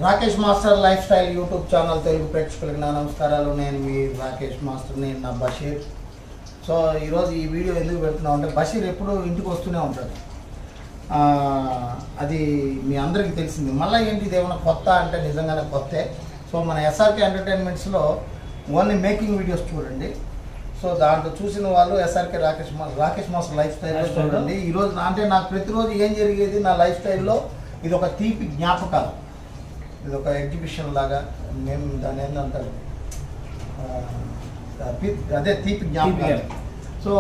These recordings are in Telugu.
Rakesh master lifestyle YouTube channel Telugu ప్రేక్షకులకి నా నమస్కారాలు నేను మీ రాకేష్ మాస్టర్ నేను నా బషీర్ సో ఈరోజు ఈ వీడియో ఎందుకు పెడుతున్నాం అంటే బషీర్ ఎప్పుడు ఇంటికి వస్తూనే ఉంటాడు ఆ, అది మీ అందరికీ తెలిసింది మళ్ళీ ఏంటి ఇది ఏమైనా కొత్త అంటే నిజంగానే కొత్తే సో మన ఎస్ఆర్కే ఎంటర్టైన్మెంట్స్లో ఓన్లీ మేకింగ్ వీడియోస్ చూడండి సో దాంట్లో చూసిన వాళ్ళు ఎస్ఆర్కే రాకేష్ మా రాకేష్ మాస్టర్ లైఫ్ స్టైల్లో Lifestyle లో? చూడండి ఈరోజు నా- అంటే నాకు ప్రతిరోజు ఏం జరిగేది నా లైఫ్ స్టైల్లో ఇది ఒక తీపి జ్ఞాపకాలు ఇది ఒక ఎగ్జిబిషన్ లాగా మేము దాని ఏంటంటారు ఆ, పి- అదే తీపి జ్ఞాపకాలు సో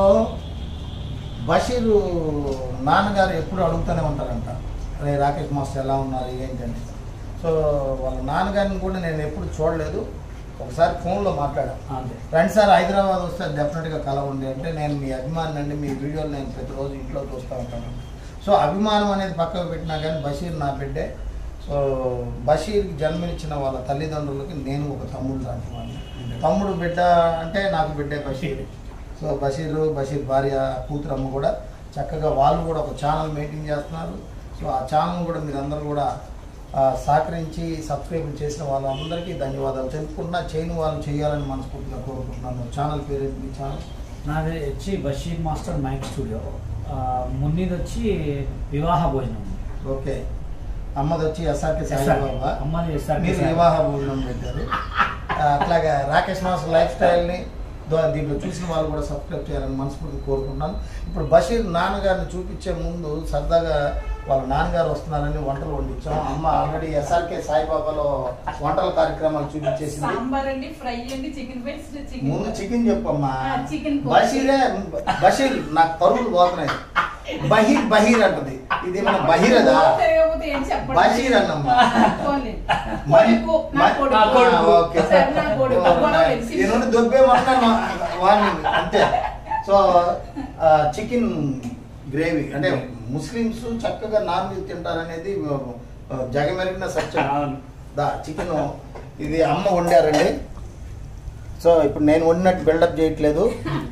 బషీరు నాన్నగారు ఎప్పుడు అడుగుతూనే ఉంటారంట రే రాకేష్ మాస్టర్ ఎలా ఉన్నారు ఏంటంటే సో వాళ్ళ నాన్నగారిని కూడా నేను ఎప్పుడు చూడలేదు ఒకసారి ఫోన్లో మాట్లాడాను అంతే రండి సార్ హైదరాబాద్ వస్తే డెఫినెట్గా కలవండి అంటే నేను మీ అభిమాని అండి మీ వీడియోలు నేను ప్రతిరోజు ఇంట్లో చూస్తూ ఉంటాను సో అభిమానం అనేది పక్కకు పెట్టినా కానీ బషీర్ నా బిడ్డే సో బషీర్కి జన్మనిచ్చిన వాళ్ళ తల్లిదండ్రులకి నేను ఒక తమ్ముడు లాంటి వాడిని తమ్ముడు బిడ్డ అంటే నాకు బిడ్డే బషీర్ సో బషీర్ బషీర్ భార్య కూతురు అమ్మ కూడా చక్కగా వాళ్ళు కూడా ఒక ఛానల్ మెయింటైన్ చేస్తున్నారు సో ఆ ఛానల్ కూడా మీరందరూ కూడా ఆ, సహకరించి సబ్స్క్రైబ్ చేసిన వాళ్ళందరికీ ధన్యవాదాలు తెలుపుకుంటున్నా చేయని వాళ్ళు చేయాలని మనస్ఫూర్తిగా కోరుకుంటున్నాను ఛానల్ పేరు ఏంటి మీ ఛానల్ నాది వచ్చి బషీర్ మాస్టర్ మైక్ స్టూడియో ఆ, మున్నీది వచ్చి వివాహ భోజనం ఓకే అమ్మది వచ్చి ఎస్ఆర్కే SR. సాయిబాబా అమ్మది SRK మీరు సాయిబాబా. వివాహ భోజనం పెట్టారు ఆ, అట్లాగే రాకేష్ మాస్టర్ లైఫ్ స్టైల్ని దో- దీంట్లో చూసిన వాళ్ళు కూడా సబ్స్క్రైబ్ చేయాలని మనస్ఫూర్తి కోరుకుంటున్నాను ఇప్పుడు బషీర్ నాన్నగారిని చూపించే ముందు సరదాగా వాళ్ళ నాన్నగారు వస్తున్నారని వంటలు వండించాం అమ్మ ఆల్రెడీ ఎస్ఆర్కే సాయిబాబాలో వంటల కార్యక్రమాలు చూపించేసింది సాంబార్ అండి ఫ్రై అండి చికెన్ పేస్ట్ చికెన్ ముందు చికెన్ చెప్పమ్మా ఆ, చికెన్ కూర. బషీరే బషీర్ నాకు పరుగులు పోతున్నాయి బహీర్ బహీర్ అంటది ఇది మన బహీరదా తెలియకపోతే ఏం చెప్పండి బషీర్ అన్నమ్మా పోనీ. మరి- కొడుకు, నా మరి- కొడుకు. నా కొడుకు. ఆ, ఓకే. సరే, నా కొడుకు. గొడవలేదు. ఈ నుండి దొబ్బేమన్నా వాడిని అంతే సో ఆ, చికెన్ గ్రేవీ అంటే ముస్లిమ్స్ చక్కగా నాన్ వెజ్ తింటారనేది ఆ, జగమెరిగిన సత్యం అవును. దా చికెన్ ఇది అమ్మ వండారండి సో ఇప్పుడు నేను వండినట్టు బిల్డప్ చేయట్లేదు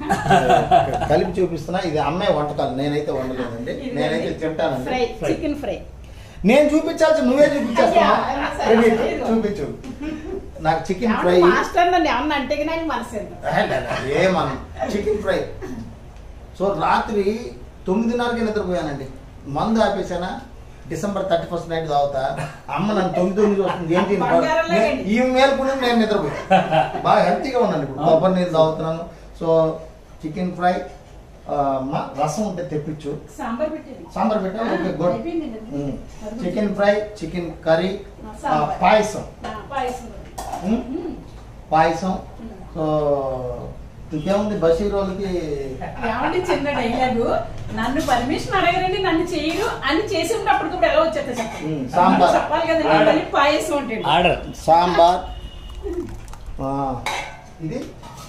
కలిపి చూపిస్తున్నా ఇది అమ్మే వంటకాలు నేనైతే వండలేదండి నేనైతే తింటానండి ఫ్రై చికెన్ ఫ్రై నేను చూపించాల్సి నువ్వే చూపించేస్తున్నా అయ్యా, సరే, రెడీ, సరే. చూపించు నాకు చికెన్ ఫ్రై ఏమన్నా మాస్టర్ నన్ను ఏమన్నా అంటే నాకు మనసు ఏమన్నా చికెన్ ఫ్రై సో రాత్రి తొమ్మిదిన్నరకి నిద్రపోయానండి మందు ఆపేసానా డిసెంబర్ థర్టీ ఫస్ట్ నైట్ తాగుతా అమ్మ నన్ను తొమ్మిది తొమ్మిది వస్తుంది ఏంటి ఇది? బంగారం నే- లాగండి. ఈ మేలుకుని నేను నిద్రపోయాను బాగా హెల్తీగా ఉన్నాను ఇప్పుడు కొబ్బరి నీళ్ళు తాగుతున్నాను సో చికెన్ ఫ్రై అమ్మ రసం ఉంటే తెప్పించు సాంబార్ పెట్టేది సాంబార్ పెట్టా ఓకే గుడ్ అయిపోయిందండి. అది చికెన్ ఫ్రై చికెన్ కర్రీ ఆ, సాంబార్. పాయసం ఆ, పాయసం ఉమ్, ఉమ్. పాయసం సో ఇంకేముంది బషీర్ వాళ్ళకి ఏమండి చిన్న డైలాగు నన్ను పర్మిషన్ అడగరండి నన్ను చేయరు అని చేసినప్పుడు అప్పటికప్పుడు ఎలా వచ్చేస్తా చెప్పండి ఉమ్, సాంబార్. చెప్పాలి కదండి మళ్ళీ పాయసం ఉంటుంది ఆర్డర్ సాంబార్ ఆ, ఇది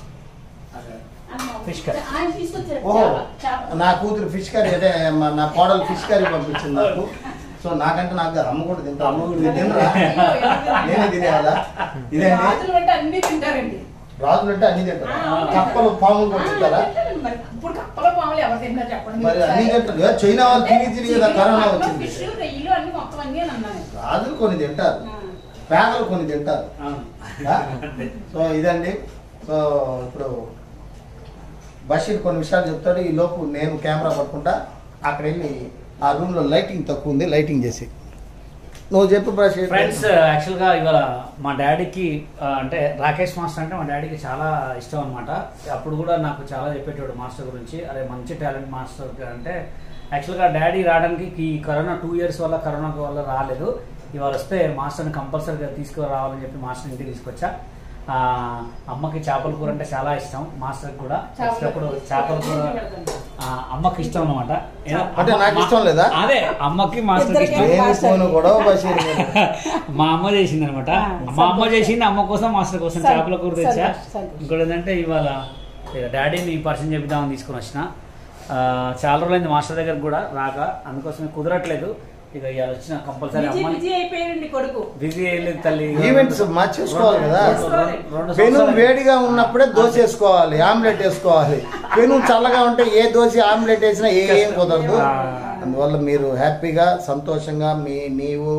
Fish curry. ఆయన తీసుకొచ్చారు ఓహో చేప, చేప. నా కూతురు ఫిష్ కర్రీ అదే మా- నా కోడలు ఫిష్ కర్రీ పంపించింది నాకు సో నాకంటే నాకు కాదు, అమ్మ కూడా తింటా అమ్మ కూడా ఇది తినరా నేనే తినేయాలా ఇదేంటి రాజులు అంటే అన్ని తింటారండి రాజులు అంటే అన్ని తింటారు ఆ. కప్పలు పాములు కూడా ఆ, తింటారా తింటారండి. మరి ఇప్పుడు కప్పల పాములు ఎవరు తింటారు చెప్పండి మరి అన్ని తింటారు ఏ, చైనా వాళ్ళు తిని తిని కదా కరోనా వచ్చింది ఫిష్ రొయ్యలు అన్ని మొత్తం అన్ని అని అన్నాను రాజులు కొన్ని తింటారు ఆ. పేదలు కొన్ని తింటారు అవును. ఆ? సో ఇదండి సో ఇప్పుడు బషీర్ కొన్ని విషయాలు చెప్తాడు ఈ లోపు నేను కెమెరా పట్టుకుంటా అక్కడ వెళ్ళి ఆ రూమ్ లో లైటింగ్ తక్కువ ఉంది లైటింగ్ చేసి నువ్వు చెప్పు బషీర్ ఫ్రెండ్స్ యాక్చువల్గా ఇవాళ మా డాడీకి ఆ, అంటే రాకేష్ మాస్టర్ అంటే మా డాడీకి చాలా ఇష్టం అనమాట అప్పుడు కూడా నాకు చాలా చెప్పేటోడు మాస్టర్ గురించి అరే మంచి టాలెంట్ మాస్టర్ అంటే యాక్చువల్గా డాడీ రావడానికి ఈ కరోనా టూ ఇయర్స్ వల్ల కరోనా వల్ల రాలేదు ఇవాళ వస్తే మాస్టర్ని కంపల్సరీగా తీసుకురావాలని చెప్పి మాస్టర్ ఇంటికి తీసుకొచ్చా ఆ, అమ్మకి చేపల కూర అంటే చాలా ఇష్టం మాస్టర్కి కూడా చేపల వచ్చినప్పుడు కూర. చేపల కూర ఆ, అమ్మకి ఇష్టం అనమాట అంటే నాకు ఇష్టం లేదా? అదే అమ్మకి మాస్టర్కి ఇష్టం ఇద్దరికీ నేను పోను గొడవ బషీర్ మీద. మా అమ్మ చేసింది అనమాట ఆ, మా అమ్మ సంతోషం. చేసింది అమ్మ కోసం మాస్టర్ కోసం సంతోషం, చేపల కూర తెచ్చా సంతోషం, సంతోషం. ఇంకోటి ఏంటంటే ఇవాళ ఇక డాడీని పరిచయం చేద్దామని తీసుకుని వచ్చిన ఆ, చాలా రోజులైంది మాస్టర్ దగ్గర కూడా రాక అందుకోసమే కుదరట్లేదు ఇక ఇవాళ వచ్చిన కంపల్సరీ బిజీ అమ్మ బిజీ అయిపోయారండి కొడుకు బిజీ అయ్యలేదు తల్లి ఈవెంట్స్ మార్చి చూసుకోవాలి కదా రెండు- రెండు- రెండు పెను సంవత్సరాలు- వేడిగా ఉన్నప్పుడే దోశ వేసుకోవాలి ఆమ్లెట్ వేసుకోవాలి పెను చల్లగా ఉంటే ఏ దోశ ఆమ్లెట్ వేసినా ఏ ఏం కుదరదు ఆ. అందువల్ల మీరు హ్యాపీగా సంతోషంగా మీ నీవు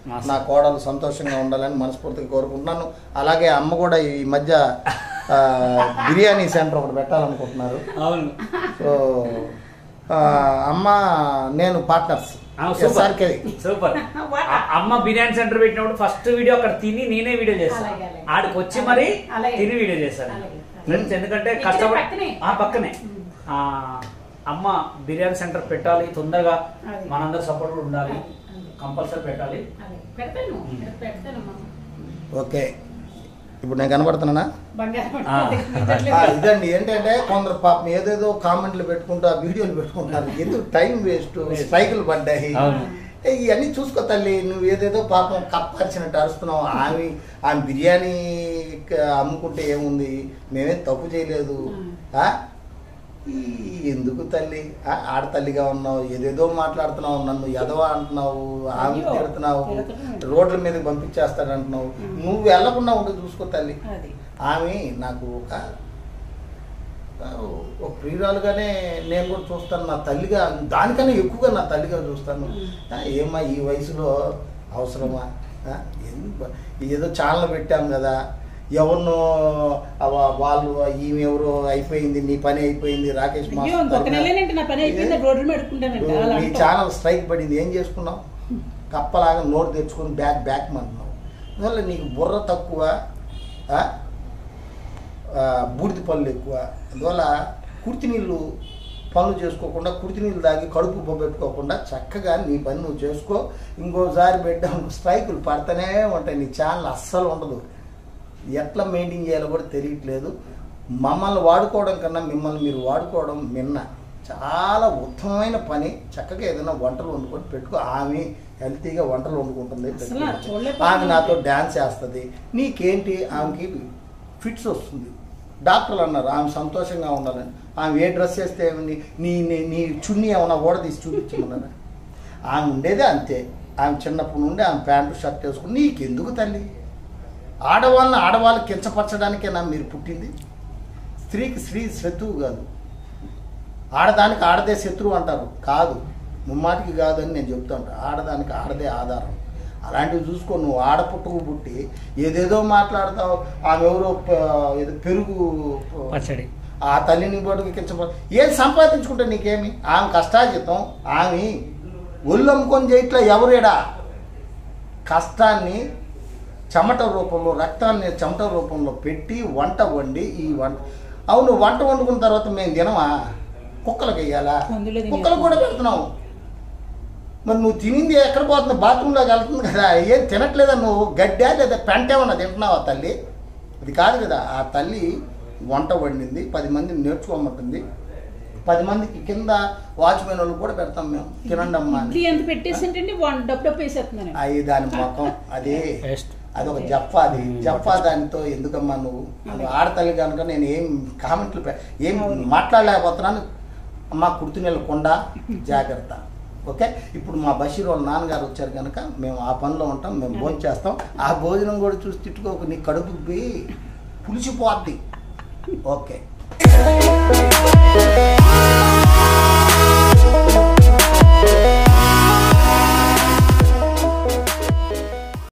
మాస్టర్. నా కోడలు సంతోషంగా ఉండాలని మనస్ఫూర్తిగా కోరుకుంటున్నాను అలాగే అమ్మ కూడా ఈ మధ్య ఆ, బిర్యానీ సెంటర్ ఒకటి పెట్టాలనుకుంటున్నారు అవును సో ఆ, అమ్మ నేను పార్ట్నర్స్ ఆ, సూపర్ ఎస్ఆర్కే సూపర్ ఆ- అమ్మ బిర్యానీ సెంటర్ పెట్టినప్పుడు ఫస్ట్ వీడియో అక్కడ తిని నేనే వీడియో చేస్తాను అలాగే, అలాగే. ఆడికి వచ్చి మరి అలాగే. తిని వీడియో చేస్తాను అలాగే. ఫ్రెండ్స్ ఎందుకంటే ఇక్కడే కష్టపడి పక్కనే. ఆ పక్కనే ఉమ్. ఆ, అమ్మ బిర్యానీ సెంటర్ పెట్టాలి తొందరగా అది. మనందరూ సపోర్ట్ కూడా ఉండాలి అది, అది. కంపల్సరీ పెట్టాలి అలాగే. పెడతాను పెడతానమ్మా ఓకే ఇప్పుడు నేను కనబడుతున్నానా బంగారం ఆ. పట్టుకోండి. ఆ, ఇదండి ఏంటంటే కొందరు పాపం ఏదేదో కామెంట్లు పెట్టుకుంటూ ఆ వీడియోలు పెట్టుకుంటారు ఎందుకు టైం వేస్ట్ స్ట్రైకులు పడ్డాయి అవును. ఏ, ఇవన్నీ చూసుకో తల్లి నువ్వు ఏదేదో పాపం కప్పరిచినట్టు అరుస్తున్నావు ఆమె ఆమె బిర్యానీ క- అమ్ముకుంటే ఏముంది మేమేం తప్పు చేయలేదు ఆ? ఈ ఎందుకు తల్లి ఆ, ఆడతల్లిగా ఉన్నావు ఏదేదో మాట్లాడుతున్నావు నన్ను ఎదవ అంటున్నావు ఆమె అయ్యో, తిడుతున్నావు తిడుతున్నాడు. రోడ్ల మీద పంపించేస్తాడంటున్నావు నువ్వు వెళ్లకుండా ఉంటే చూసుకో తల్లి అది ఆమె నాకు ఒక ఒక ప్రియురాలుగానే నేను కూడా చూస్తాను నా తల్లిగా దానికన్నా ఎక్కువగా నా తల్లిగా చూస్తాను ఆ, ఏమ్మా ఈ వయసులో అవసరమా ఆ, ఎందుకు? ఏదో ఛానల్ పెట్టాం కదా ఎవరినో అవ- వాళ్ళు ఈమె ఎవరో అయిపోయింది నీ పని అయిపోయింది రాకేష్ అయ్యో మాస్టర్ ఇంకొక తరపున. నెలేనంటే నా పని అయిపోయింది ఏ? రోడ్డు మీద అడుక్కుంటానంట అలా నీ అంటావు. ఛానల్ స్ట్రైక్ పడింది ఏం చేసుకున్నావు కప్పలాగా నోటు తెచ్చుకొని బ్యాక్ బ్యాక్ అంటున్నావు అందువల్ల నీకు బుర్ర తక్కువ ఆ? ఆ, బూడిద పనులు ఎక్కువ అందువల్ల కుర్తి నీళ్ళు పనులు చేసుకోకుండా కుర్తి నీళ్ళు తాగి కడుపు పొగెట్టుకోకుండా చక్కగా నీ పని నువ్వు చేసుకో ఇంకోసారి పెట్టాం స్ట్రైకులు పడతానే ఉంటాయి నీ ఛానల్ అస్సలు ఉండదు ఎట్లా మెయింటైన్ చేయాలో కూడా తెలియట్లేదు మమ్మల్ని వాడుకోవడం కన్నా మిమ్మల్ని మీరు వాడుకోవడం మిన్న చాలా ఉత్తమమైన పని చక్కగా ఏదైనా వంటలు వండుకొని పెట్టుకో ఆమె హెల్తీగా వంటలు వండుకుంటుంది అసలు చూడలేకపోతున్నాను. ఆమె నాతో డ్యాన్స్ చేస్తుంది నీకేంటి ఆమెకి ఫిట్స్ వస్తుంది డాక్టర్లు అన్నారు ఆమె సంతోషంగా ఉండాలని ఆమె ఏ డ్రెస్ వేస్తే ఏముంది నీ నీ నీ చున్నీ ఏమైనా ఓడదీసి చూపించమన్నారా ఆమె ఉండేదే అంతే ఆమె చిన్నప్పటి నుండి ఆమె ప్యాంటు షర్ట్ వేసుకుని నీకెందుకు తల్లి ఆడవాళ్ళని ఆడవాళ్ళు కించపరచడానికేనా మీరు పుట్టింది స్త్రీకి స్త్రీ శత్రువు కాదు ఆడదానికి ఆడదే శత్రువు అంటారు కాదు ముమ్మాటికి కాదని నేను చెప్తా ఉంటా ఆడదానికి ఆడదే ఆధారం అలాంటివి చూసుకో నువ్వు ఆడపుట్టుకు పుట్టి ఏదేదో మాట్లాడతావు ఆమె ఎవరో ప- ఏదో పెరుగు పచ్చడి ఆ తల్లిని బడుగు కించ ఏం సంపాదించుకుంటే నీకేమి ఆమె కష్టాజితం ఆమె ఒళ్ళు అమ్ముకొని చేయట్లే ఎవరేడా కష్టాన్ని చెమట రూపంలో రక్తాన్ని చెమట రూపంలో పెట్టి వంట వండి ఈ వంట అవును వంట వండుకున్న తర్వాత మేము తినమా కుక్కలకు వేయాలా అందులో తినేస్తాం. కుక్కలకు కూడా పెడుతున్నావు మరి నువ్వు తినింది ఎక్కడ పోతున్నావు బాత్రూంలోకి వెళ్తుంది కదా ఏం తినట్లేదా నువ్వు గడ్డా లేదా పెంట ఏమన్నా తింటున్నావా తల్లి అది కాదు కదా ఆ తల్లి వంట వండింది పది మందిని నేర్చుకోమంటుంది పది మందికి కింద వాచ్మెన్ వాళ్ళు కూడా పెడతాం మేము తినండి అమ్మా అని ఇడ్లీ ఎంత పెట్టేసింటండి వన్ డబ్బు డబ్బు వేసేస్తున్నాను అవి దాని మొఖం అదే Best. అదొక జఫా అది జఫా దానితో ఎందుకమ్మా నువ్వు నువ్వు ఆడతల్లి కనుక నేను ఏం కామెంట్లు పె- ఏం మాట్లాడలేకపోతున్నాను అమ్మా కుర్తినీళ్ళ కొండ జాగ్రత్త ఓకే ఇప్పుడు మా బషీర్ వాళ్ళ నాన్నగారు వచ్చారు కనుక మేము ఆ పనిలో ఉంటాం మేము భోజనం చేస్తాం ఆ భోజనం కూడా చూసి తిట్టుకోకు నీ కడుపుకి పులిసిపోద్ది ఓకే